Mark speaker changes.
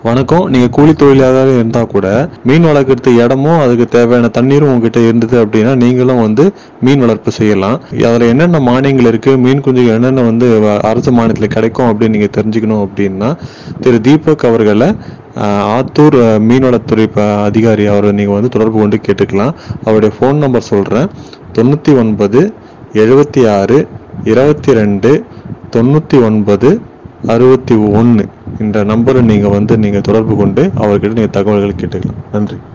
Speaker 1: வணக்கம் நீங்க கூலி தொழிலாளராக இருந்தா கூட மீன் வளர்க்கறதுக்கு இடமும் அதுக்கு தேவையான தண்ணீரும் உங்ககிட்ட இருந்தது அப்படின்னா நீங்களும் வந்து மீன் வளர்ப்பு செய்யலாம் அதுல என்னென்ன மானியங்கள் இருக்கு மீன் குஞ்சுகள் என்னென்ன வந்து வ- அரசு மானியத்துல கிடைக்கும் அப்படின்னு நீங்க தெரிஞ்சுக்கணும் அப்படின்னா திரு தீபக் அவர்களை ஆஹ், ஆத்தூர் ஆஹ், மீன்வளத்துறை ப- அதிகாரி அவரை நீங்க வந்து தொடர்பு கொண்டு கேட்டுக்கலாம் அவருடைய ஃபோன் நம்பர் சொல்றேன் தொண்ணூத்தி ஒன்பது எழுபத்தி ஆறு இருபத்தி ரெண்டு தொண்ணூத்தி ஒன்பது அறுபத்தி ஒன்று இந்த நம்பரை நீங்கள் வந்து நீங்கள் தொடர்பு கொண்டு அவர்கிட்ட நீங்கள் தகவல்கள் கேட்டுக்கலாம் நன்றி